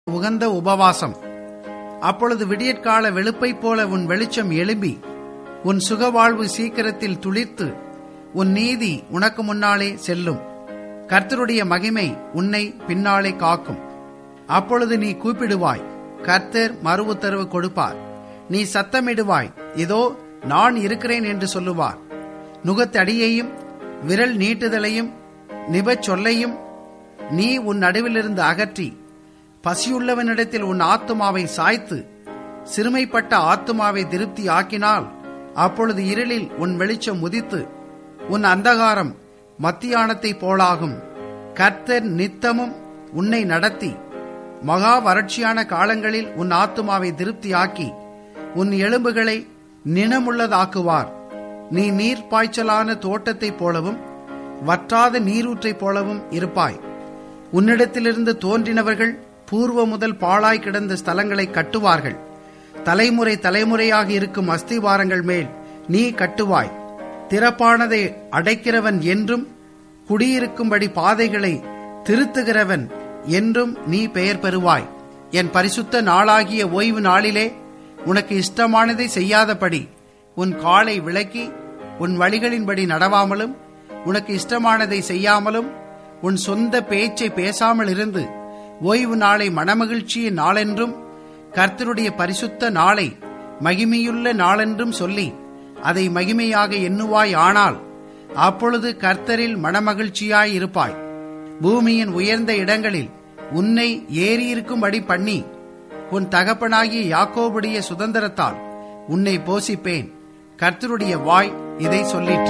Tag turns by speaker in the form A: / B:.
A: உகந்த உபவாசம் அப்பொழுது விடியற்கால வெளுப்பைப் போல உன் வெளிச்சம் எழும்பி உன் சுகவாழ்வு சீக்கிரத்தில் துளிர்த்து உன் நீதி உனக்கு முன்னாலே செல்லும் கர்த்தருடைய மகிமை உன்னை பின்னாலே காக்கும் அப்பொழுது நீ கூப்பிடுவாய் கர்த்தர் மறு உத்தரவு கொடுப்பார் நீ சத்தமிடுவாய் இதோ நான் இருக்கிறேன் என்று சொல்லுவார் நுகத்தடியையும் விரல் நீட்டுதலையும் நிபச் சொல்லையும் நீ உன் நடுவிலிருந்து அகற்றி பசியுள்ளவனிடத்தில் உன் ஆத்துமாவை சாய்த்து சிறுமைப்பட்ட ஆத்துமாவை திருப்தி ஆக்கினால் அப்பொழுது இருளில் உன் வெளிச்சம் உதித்து உன் அந்தகாரம் மத்தியானத்தைப் போலாகும் கர்த்தர் நித்தமும் உன்னை நடத்தி மகா வறட்சியான காலங்களில் உன் ஆத்துமாவை திருப்தியாக்கி உன் எலும்புகளை நினமுள்ளதாக்குவார் நீ நீர் பாய்ச்சலான தோட்டத்தைப் போலவும் வற்றாத நீரூற்றைப் போலவும் இருப்பாய் உன்னிடத்திலிருந்து தோன்றினவர்கள் பூர்வ முதல் பாழாய் கிடந்த ஸ்தலங்களை கட்டுவார்கள் தலைமுறை தலைமுறையாக இருக்கும் அஸ்திவாரங்கள் மேல் நீ கட்டுவாய் திறப்பானதை அடைக்கிறவன் என்றும் குடியிருக்கும்படி பாதைகளை திருத்துகிறவன் என்றும் நீ பெயர் பெறுவாய் என் பரிசுத்த நாளாகிய ஓய்வு நாளிலே உனக்கு இஷ்டமானதை செய்யாதபடி உன் காலை விளக்கி உன் வழிகளின்படி நடவாமலும் உனக்கு இஷ்டமானதை செய்யாமலும் உன் சொந்த பேச்சை பேசாமல் இருந்து ஓய்வு நாளை மனமகிழ்ச்சியின் நாளென்றும் கர்த்தருடைய பரிசுத்த நாளை மகிமையுள்ள நாளென்றும் சொல்லி அதை மகிமையாக எண்ணுவாய் ஆனால் அப்பொழுது கர்த்தரில் மனமகிழ்ச்சியாய் இருப்பாய் பூமியின் உயர்ந்த இடங்களில் உன்னை ஏறியிருக்கும்படி பண்ணி உன் தகப்பனாகிய யாக்கோபுடைய சுதந்திரத்தால் உன்னை போசிப்பேன் கர்த்தருடைய வாய் இதை சொல்லிற்று